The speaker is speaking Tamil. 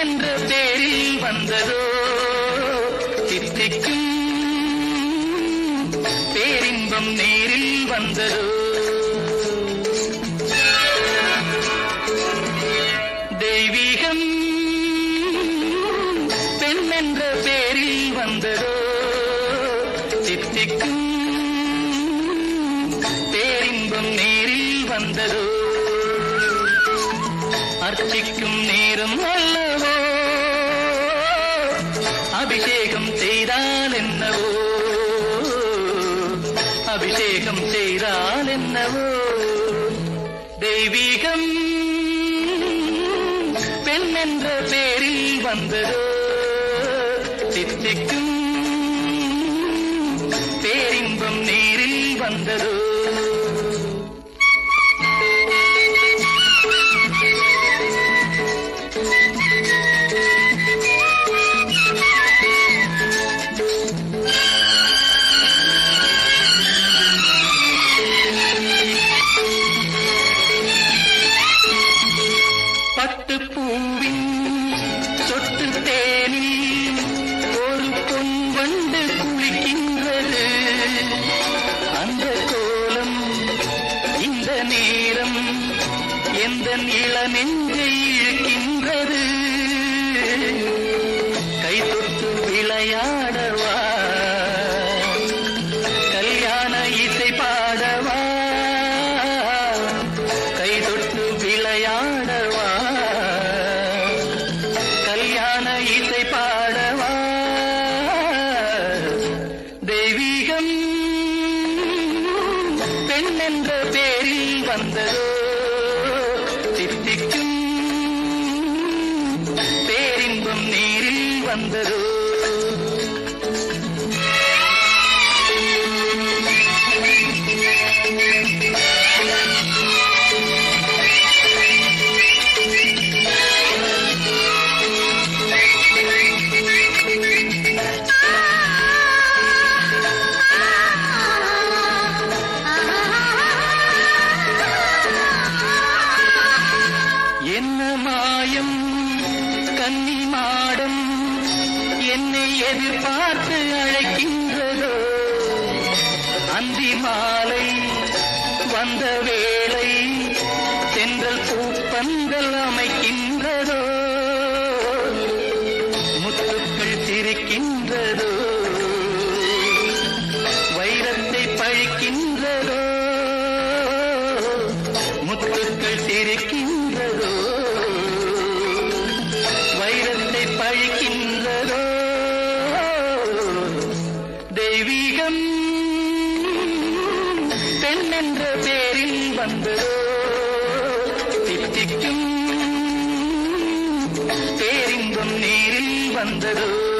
என்ற பேரில் வந்ததோ சித்திக்கும் பேரின்பம் நேரில் வந்ததோ தெய்வீகம் பெண் என்ற பேரில் வந்ததோ சித்திக்கும் பேரின்பம் நேரில் வந்ததோ அர்ச்சிக்கும் நேரம் அல்லவோ அபிஷேகம் செய்தால் என்னவோ அபிஷேகம் செய்தால் என்னவோ தெய்வீகம் பெண் என்ற பேரில் வந்ததோ சித்திக்கும் பேரின்பம் நேரில் வந்ததோ பட்டு பூவின் சொட்டு தேனில் ஒரு பொன் வண்டு குளிக்கின்றது அந்த கோலம் இந்த நேரம் எந்த இள நெஞ்சை இழுக்கின்றது கை தொட்டு விளையாடவா கல்யாண இசை பாடவா கை தொட்டு விளையாடவா கல்யாண இசை பாடவா தெய்வீகம் பெண் என்ற பேரில் வந்ததோ சித்திக்கும் பேரின்பம் நேரில் வந்ததோ என்ன மாயம் கன்னி மாடம் என்னை எதிர்பார்த்து அழைக்கின்றதோ அந்தி மாலை வந்த வேளை தென்றல் பூப்பந்தல் அமைக்கின்றதோ முத்துக்கள் சிரிக்கின்றதோ வைரத்தை பழிக்கின்றதோ முத்துக்கள் சிரிக்கின்றதோ வைரத்தை பழிக்கின்றதோ தெய்வீகம் பெண் என்ற பேரில் வந்ததோ தித்திக்கும் பேரின்பம் நேரில் வந்ததோ